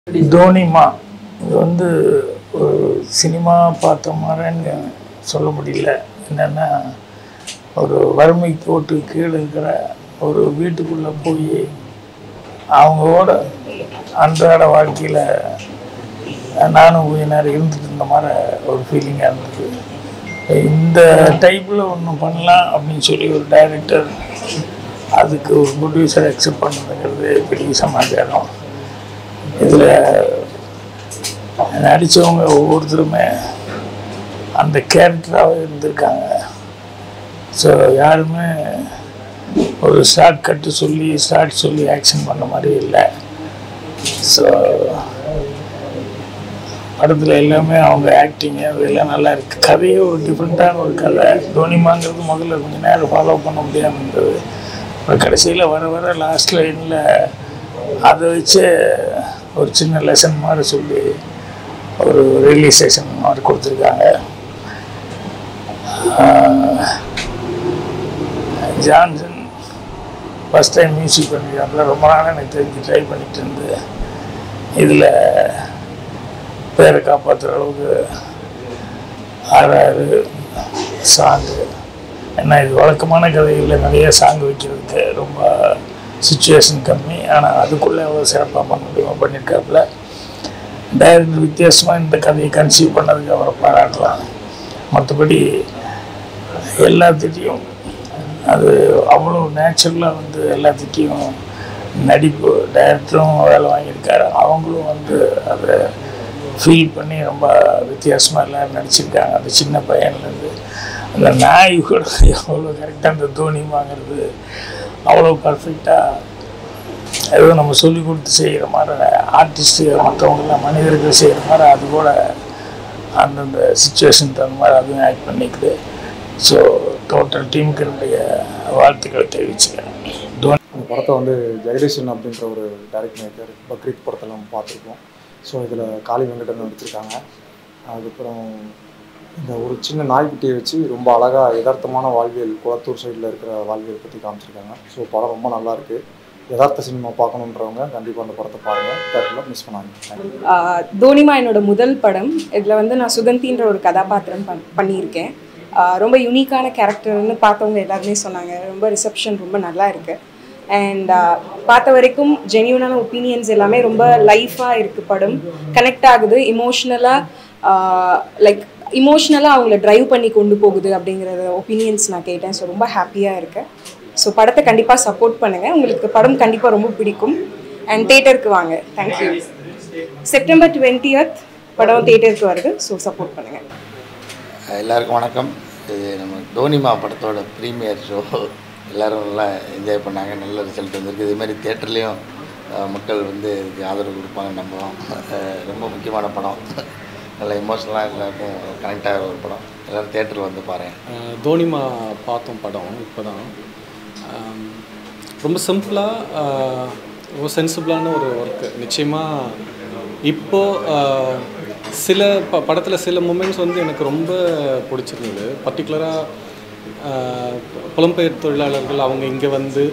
தோனிமா இது வந்து ஒரு சினிமா பார்த்த மாதிரின்னு சொல்ல முடியல என்னென்னா ஒரு வறுமை கோட்டு கீழே இருக்கிற ஒரு வீட்டுக்குள்ளே போய் அவங்களோட அன்றாட வாழ்க்கையில் நானும் கொஞ்ச நேரம் இருந்துட்டு இருந்த மாதிரி ஒரு ஃபீலிங்காக இருந்தது இந்த டைப்பில் ஒன்று பண்ணலாம் அப்படின்னு சொல்லி ஒரு டைரக்டர் அதுக்கு ஒரு ப்ரொடியூசர் அக்செப்ட் பண்ணுறதுங்கிறது பெரிய சமாச்சாரம் இதில் நடித்தவங்க ஒவ்வொருத்தருமே அந்த கேரக்டராகவே இருந்திருக்காங்க ஸோ யாருமே ஒரு ஷார்ட் கட்டு சொல்லி ஷார்ட் சொல்லி ஆக்ஷன் பண்ண மாதிரி இல்லை ஸோ படத்தில் எல்லாமே அவங்க ஆக்டிங்கு அதெல்லாம் நல்லா இருக்குது கதையே ஒரு டிஃப்ரெண்ட்டான ஒரு கதை தோனிமாங்கிறது முதல்ல கொஞ்சம் நேரம் ஃபாலோ பண்ண முடியாமல் இருந்தது அப்புறம் கடைசியில் வர வர லாஸ்ட் லைனில் அதை வச்சு ஒரு சின்ன லெசன் மாதிரி சொல்லி ஒரு ரியலைசேஷன் மாதிரி கொடுத்துருக்காங்க ஜான்சன் ஃபஸ்ட் டைம் மியூசிக் பண்ணியிருக்காப்புல ரொம்ப நாளாக எனக்கு தெரிஞ்சு ட்ரை பண்ணிட்டு இருந்து இதில் பேரை காப்பாற்றுற அளவுக்கு ஆறாறு சாங்கு ஏன்னா இது வழக்கமான கதைகளில் நிறைய சாங் வைக்கிறதுக்கு ரொம்ப சுச்சுவேஷன் கம்மி ஆனால் அதுக்குள்ளே எவ்வளோ சிறப்பாக பண்ண முடியுமோ பண்ணியிருக்காப்புல டைரக்டர் வித்தியாசமாக இந்த கதையை கன்சீவ் பண்ணதுக்கு அவரை பாராட்டலாம் மற்றபடி எல்லாத்திட்டையும் அது அவ்வளோ நேச்சுரலாக வந்து எல்லாத்திட்டையும் நடிப்பு டைரக்டரும் வேலை வாங்கியிருக்காரு அவங்களும் வந்து அதை ஃபீல் பண்ணி ரொம்ப வித்தியாசமாக எல்லோரும் நடிச்சிருக்காங்க அந்த சின்ன பையன்லேருந்து அந்த நாய் கூட எவ்வளோ கரெக்டாக அந்த தோனி வாங்குறது அவ்வளோ பர்ஃபெக்டாக ஏதோ நம்ம சொல்லி கொடுத்து செய்கிற மாதிரி ஆர்டிஸ்ட்டு மற்றவங்களாம் மனிதர்கள் செய்கிற மாதிரி அது கூட அந்தந்த சுச்சுவேஷன் தகுந்த மாதிரி அதுவும் ஆக்ட் பண்ணிக்குது ஸோ டோட்டல் டீமுக்கு என்னுடைய வாழ்த்துக்களை தெரிவிச்சுக்கிறேன் தோனி இந்த படத்தை வந்து ஜெகதீஷன் அப்படின்ற ஒரு டைரக்ட் மேக்கர் பக்ரீத் படத்தில் நம்ம பார்த்துருக்கோம் ஸோ இதில் காளி வெங்கடன் நடிச்சிருக்காங்க அதுக்கப்புறம் இந்த ஒரு சின்ன நாய்க்குட்டியை வச்சு ரொம்ப அழகாக யதார்த்தமான வாழ்வியல் குளத்தூர் சைடில் இருக்கிற வாழ்வியல் பற்றி காமிச்சிருக்காங்க ஸோ படம் ரொம்ப நல்லா இருக்கு யதார்த்த சினிமா பார்க்கணுன்றவங்க கண்டிப்பாக அந்த படத்தை பாருங்கள் தேட்டரில் மிஸ் பண்ணாங்க Thank you. ஆஹ் தோனிமா என்னோட முதல் படம் இதில் வந்து நான் சுகந்தின்ற ஒரு கதாபாத்திரம் பண் பண்ணியிருக்கேன் ஆஹ் ரொம்ப யூனிக்கான கேரக்டர்னு பார்த்தவங்க எல்லாருமே சொன்னாங்க ரொம்ப ரிசப்ஷன் ரொம்ப நல்லா இருக்கு அண்ட் பார்த்த வரைக்கும் ஜென்யூனான ஒப்பீனியன்ஸ் எல்லாமே ரொம்ப லைஃபாக இருக்குது படம் கனெக்ட் ஆகுது இமோஷ்னலாக லைக் இமோஷ்னலாக அவங்கள ட்ரைவ் பண்ணி கொண்டு போகுது அப்படிங்கிற ஒப்பீனியன்ஸ் நான் கேட்டேன் ஸோ ரொம்ப ஹாப்பியாக இருக்கேன் ஸோ படத்தை கண்டிப்பாக சப்போர்ட் பண்ணுங்கள் உங்களுக்கு படம் கண்டிப்பாக ரொம்ப பிடிக்கும் அண்ட் தேட்டருக்கு வாங்க தேங்க்யூ செப்டம்பர் டுவெண்ட்டியத் படம் தேட்டருக்கு வருது ஸோ சப்போர்ட் பண்ணுங்கள் எல்லாருக்கும் வணக்கம் இது நம்ம தோனிமா படத்தோட ப்ரீமியர் ஷோ எல்லோரும் நல்லா என்ஜாய் பண்ணாங்க நல்ல ரிசல்ட் வந்திருக்கு இதே மாதிரி தேட்டர்லேயும் மக்கள் வந்து இதுக்கு ஆதரவு கொடுப்பாங்க நம்புகிறோம் அஹ் ரொம்ப முக்கியமான படம் நல்ல எமோஷனலாக எல்லாருக்கும் கனெக்ட் ஆகிற ஒரு படம் எல்லோரும் தேட்டரில் வந்து பாருங்கள் அஹ் தோனிமா பார்த்தோம் படம் இப்போ தான் ரொம்ப சிம்பிளாக ரொம்ப சென்சிபிளான ஒரு ஒர்க்கு நிச்சயமாக இப்போது சில ப படத்தில் சில மூமெண்ட்ஸ் வந்து எனக்கு ரொம்ப பிடிச்சிருந்தது பர்டிகுலராக புலம்பெயர் தொழிலாளர்கள் அவங்க இங்கே வந்து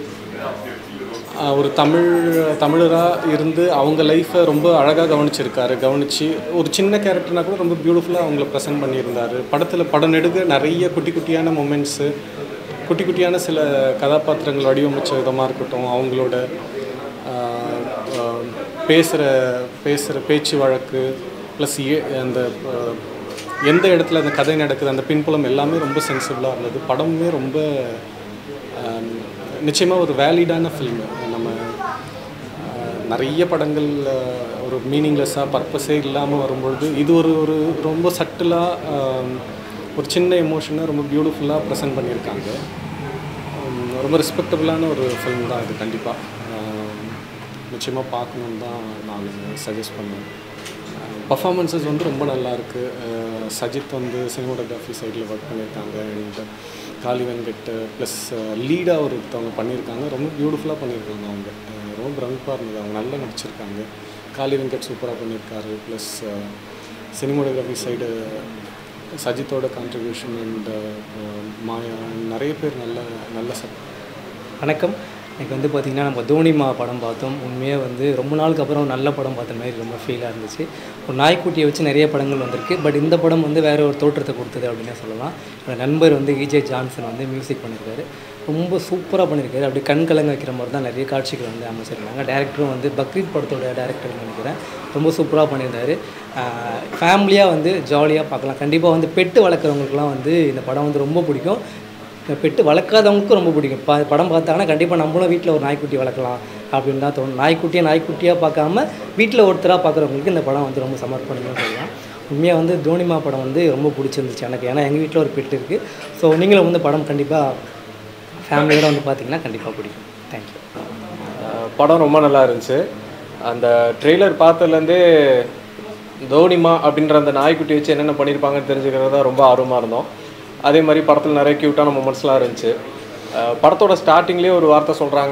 ஆஹ் ஒரு தமிழ் தமிழராக இருந்து அவங்க லைஃப்பை ரொம்ப அழகாக கவனிச்சிருக்காரு கவனித்து ஒரு சின்ன கேரக்டர்னா கூட ரொம்ப பியூட்டிஃபுல்லாக அவங்கள ப்ரெசென்ட் பண்ணியிருந்தார் படத்தில் படம் நெடுக நிறைய குட்டி குட்டியான மூமெண்ட்ஸு குட்டி குட்டியான சில கதாபாத்திரங்கள் வடிவமைச்ச விதமாக இருக்கட்டும் அவங்களோட பேசுகிற பேசுகிற பேச்சு வழக்கு ப்ளஸ் அந்த ஆஹ், எந்த இடத்துல அந்த கதை நடக்குது அந்த பின்புலம் எல்லாமே ரொம்ப சென்சிபிளாக இருந்தது படமுமே ரொம்ப நிச்சயமாக ஒரு வேலிடான ஃபில்மு நம்ம ஆஹ், நிறைய படங்கள் ஆஹ், ஒரு மீனிங்லெஸ்ஸாக பர்பஸே இல்லாமல் வரும்பொழுது இது ஒரு ஒரு ரொம்ப சட்டிலாக ஒரு சின்ன எமோஷனை ரொம்ப பியூட்டிஃபுல்லாக ப்ரெசென்ட் பண்ணியிருக்காங்க உம், ரொம்ப ரெஸ்பெக்டபுளான ஒரு ஃபில்ம் தான் இது கண்டிப்பாக நிச்சயமாக பார்க்கணுன்னு தான் நான் சஜஸ்ட் பண்ணுவேன் பர்ஃபார்மன்ஸஸ் வந்து ரொம்ப நல்லா இருக்கு அஹ் சஜித் வந்து சினிமோட்டோகிராஃபி சைடில் ஒர்க் பண்ணியிருக்காங்க அண்ட் காளி வெங்கட் ப்ளஸ் லீடாக ஒருத்தவங்க பண்ணியிருக்காங்க ரொம்ப பியூட்டிஃபுல்லாக பண்ணியிருக்காங்க அவங்க அஹ் ரொம்ப பிரமிப்பாக இருந்தது அவங்க நல்லா நடிச்சிருக்காங்க காளி வெங்கட் சூப்பராக பண்ணியிருக்காரு ப்ளஸ் சினிமோட்டோகிராஃபி சைடு சஜித்தோட கான்ட்ரிபியூஷன் அண்ட் மாயா நிறைய பேர் நல்ல நல்ல சப் வணக்கம் எனக்கு வந்து பார்த்திங்கன்னா நம்ம தோனிமா படம் பார்த்தோம் உண்மையாக வந்து ரொம்ப நாளுக்கு அப்புறம் நல்ல படம் பார்த்த மாதிரி ரொம்ப ஃபீலாக இருந்துச்சு ஒரு நாய்க்குட்டியை வச்சு நிறைய படங்கள் வந்திருக்கு பட் இந்த படம் வந்து வேற ஒரு தோற்றத்தை கொடுத்தது அப்படின்னே சொல்லலாம் என்னோட நண்பர் வந்து விஜய் ஜான்சன் வந்து மியூசிக் பண்ணியிருக்காரு ரொம்ப சூப்பராக பண்ணியிருக்காரு அப்படி கண் கலங்க வைக்கிற மாதிரி தான் நிறைய காட்சிகள் வந்து அமைச்சிருக்காங்க டேரக்டரும் வந்து பக்ரீத் படத்தோட டேரக்டர் நினைக்கிறேன் ரொம்ப சூப்பராக பண்ணியிருந்தாரு ஃபேமிலியாக வந்து ஜாலியாக பார்க்கலாம் கண்டிப்பாக வந்து பெட்டு வளர்க்குறவங்களுக்குலாம் வந்து இந்த படம் வந்து ரொம்ப பிடிக்கும் இந்த பெட்டு வளர்க்காதவங்களுக்கும் ரொம்ப பிடிக்கும் ப படம் பார்த்தாங்கன்னா கண்டிப்பாக நம்மளும் வீட்டில் ஒரு நாய்க்குட்டி வளர்க்கலாம் அப்படின்னு தான் தோணும் நாய்க்குட்டியை நாய்க்குட்டியாக பார்க்காம வீட்டில் ஒருத்தராக பார்க்குறவங்களுக்கு இந்த படம் வந்து ரொம்ப சமர்ப்பணம்னு சொல்லலாம் உண்மையாக வந்து தோனிமா படம் வந்து ரொம்ப பிடிச்சிருந்துச்சு எனக்கு ஏன்னா எங்கள் வீட்டில் ஒரு பெட் இருக்குது ஸோ நீங்களும் வந்து படம் கண்டிப்பாக ஃபேமிலியோட வந்து பார்த்தீங்கன்னா கண்டிப்பாக பிடிக்கும் தேங்க்யூ அஹ் படம் ரொம்ப நல்லா இருந்துச்சு அந்த ட்ரெய்லர் பார்த்ததுலேருந்தே தோனிமா அப்படின்ற அந்த நாய்க்குட்டி வச்சு என்னென்ன பண்ணியிருப்பாங்கன்னு தெரிஞ்சுக்கிறது தான் ரொம்ப ஆர்வமாக இருந்தோம் அதே மாதிரி படத்தில் நிறைய க்யூட்டான மூமெண்ட்ஸ்லாம் இருந்துச்சு அஹ் படத்தோட ஸ்டார்டிங்லேயே ஒரு வார்த்தை சொல்கிறாங்க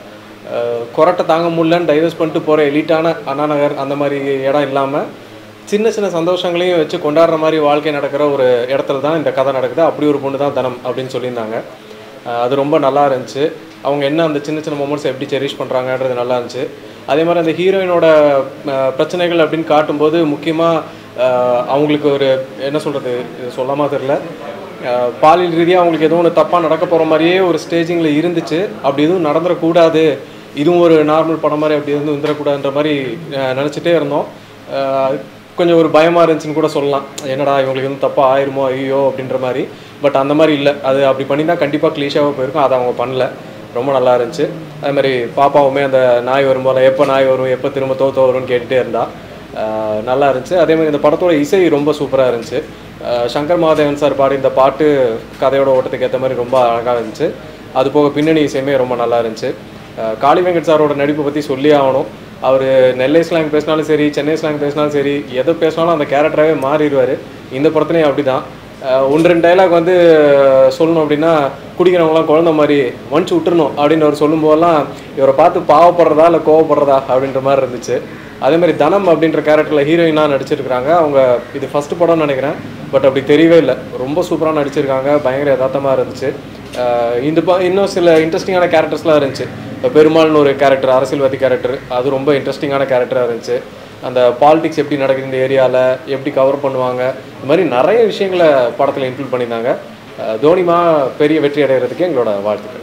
கொரட்டை தாங்க முடியலன்னு டைவர்ஸ் பண்ணிட்டு போகிற எலிட்டான அண்ணா நகர் அந்த மாதிரி இடம் இல்லாமல் சின்ன சின்ன சந்தோஷங்களையும் வச்சு கொண்டாடுற மாதிரி வாழ்க்கை நடக்கிற ஒரு இடத்துல தான் இந்த கதை நடக்குது அப்படி ஒரு பொண்ணு தான் தனம் அப்படின்னு சொல்லியிருந்தாங்க அஹ் அது ரொம்ப நல்லா இருந்துச்சு அவங்க என்ன அந்த சின்ன சின்ன மூமெண்ட்ஸ் எப்படி செரிஷ் பண்ணுறாங்கன்றது நல்லா இருந்துச்சு அதே மாதிரி அந்த ஹீரோயினோட அஹ், பிரச்சனைகள் அப்படின்னு காட்டும்போது முக்கியமாக அவங்களுக்கு ஒரு என்ன சொல்கிறது இது சொல்லாமா தெரில அஹ், பாலியல் ரீதியாக அவங்களுக்கு ஏதோ ஒன்று தப்பாக நடக்க போகிற மாதிரியே ஒரு ஸ்டேஜிங்கில் இருந்துச்சு அப்படி எதுவும் நடந்துடக்கூடாது இதுவும் ஒரு நார்மல் படம் மாதிரி அப்படி எதுவும் வந்துடக்கூடாதுன்ற மாதிரி அஹ், நினச்சிட்டே இருந்தோம் அஹ், கொஞ்சம் ஒரு பயமாக இருந்துச்சுன்னு கூட சொல்லலாம் என்னடா இவங்களுக்கு எதுவும் தப்பாக ஆயிருமோ ஐயோ அப்படின்ற மாதிரி பட் அந்த மாதிரி இல்லை அது அப்படி பண்ணியிருந்தா கண்டிப்பாக க்ளீஷாவாக போயிருக்கும் அதை அவங்க பண்ணல ரொம்ப நல்லா இருந்துச்சு அதே மாதிரி பாப்பாவுமே அந்த நாய் வரும்போது எப்போ நாய் வரும் எப்போ திரும்ப தோத்தோ வரும்னு கேட்டுகிட்டே இருந்தா அஹ் நல்லா இருந்துச்சு அதே மாதிரி இந்த படத்தோட இசை ரொம்ப சூப்பராக இருந்துச்சு அஹ் சங்கர் மகாதேவன் சார் பாடி இந்த பாட்டு கதையோட ஓட்டத்துக்கு ஏற்ற மாதிரி ரொம்ப அழகாக இருந்துச்சு அது போக பின்னணி இசையுமே ரொம்ப நல்லா இருந்துச்சு அஹ் காளி வெங்கட் சாரோட நடிப்பை பற்றி சொல்லி ஆகணும் அவர் நெல்லை ஸ்லாங் பேசினாலும் சரி சென்னை ஸ்லாங் பேசினாலும் சரி எதை பேசினாலும் அந்த கேரக்டராகவே மாறிடுவார் இந்த படத்துலையும் அப்படி தான் ஒன்று ரெண்டு டைலாக் வந்து சொல்லணும் அப்படின்னா குடிக்கிறவங்களாம் குழந்த மாதிரி மன்னிச்சு விட்டுறணும் அப்படின்னு அவர் சொல்லும்போதெல்லாம் இவரை பார்த்து பாவப்படுறதா இல்லை கோவப்படுறதா அப்படின்ற மாதிரி இருந்துச்சு அதே மாதிரி தனம் அப்படின்ற கேரக்டரில் ஹீரோயினாக நடிச்சிருக்கிறாங்க அவங்க இது ஃபஸ்ட்டு படம்னு நினைக்கிறேன் பட் அப்படி தெரியவே இல்லை ரொம்ப சூப்பராக நடிச்சிருக்காங்க பயங்கர யதார்த்தமாக இருந்துச்சு அஹ் இந்த ப இன்னும் சில இன்ட்ரெஸ்டிங்கான கேரக்டர்ஸ்லாம் இருந்துச்சு இப்போ பெருமாள்னு ஒரு கேரக்டர் அரசியல்வாதி கேரக்டர் அது ரொம்ப இன்ட்ரெஸ்டிங்கான கேரக்டராக இருந்துச்சு அந்த பாலிடிக்ஸ் எப்படி நடக்குது இந்த ஏரியாவில் எப்படி கவர் பண்ணுவாங்க இந்த மாதிரி நிறைய விஷயங்களை படத்தில் இன்க்ளூட் பண்ணியிருந்தாங்க அஹ் தோனிமா பெரிய வெற்றி அடைகிறதுக்கு எங்களோட வாழ்த்துக்கள்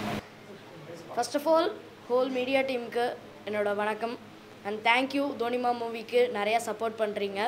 first of all whole media டீமுக்கு என்னோட வணக்கம் அண்ட் தேங்க்யூ தோனிமா மூவிக்கு நிறையா சப்போர்ட் பண்ணுறீங்க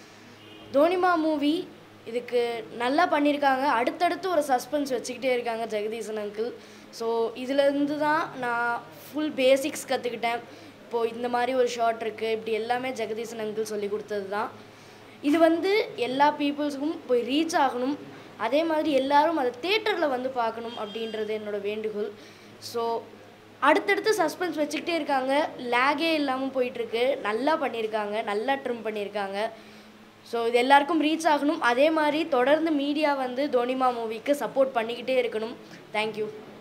தோனிமா மூவி இதுக்கு நல்லா பண்ணியிருக்காங்க அடுத்தடுத்து ஒரு சஸ்பென்ஸ் வச்சுக்கிட்டே இருக்காங்க ஜெகதீசன் அங்கிள் ஸோ இதுலேருந்து தான் நான் ஃபுல் பேசிக்ஸ் கற்றுக்கிட்டேன் இப்போது இந்த மாதிரி ஒரு ஷார்ட் இருக்குது இப்படி எல்லாமே ஜெகதீசன் அங்கிள் சொல்லி கொடுத்தது தான் இது வந்து எல்லா பீப்புள்ஸுக்கும் போய் ரீச் ஆகணும் அதே மாதிரி எல்லாரும் அதை தேட்டரில் வந்து பார்க்கணும் அப்படின்றது என்னோட வேண்டுகோள் ஸோ அடுத்தடுத்து சஸ்பென்ஸ் வச்சுக்கிட்டே இருக்காங்க லேகே இல்லாமல் போயிட்டுருக்கு நல்லா பண்ணியிருக்காங்க நல்லா ட்ரிம் பண்ணியிருக்காங்க ஸோ இது எல்லாருக்கும் ரீச் ஆகணும் அதே மாதிரி தொடர்ந்து மீடியா வந்து தோனிமா மூவிக்கு சப்போர்ட் பண்ணிக்கிட்டே இருக்கணும் தேங்க்யூ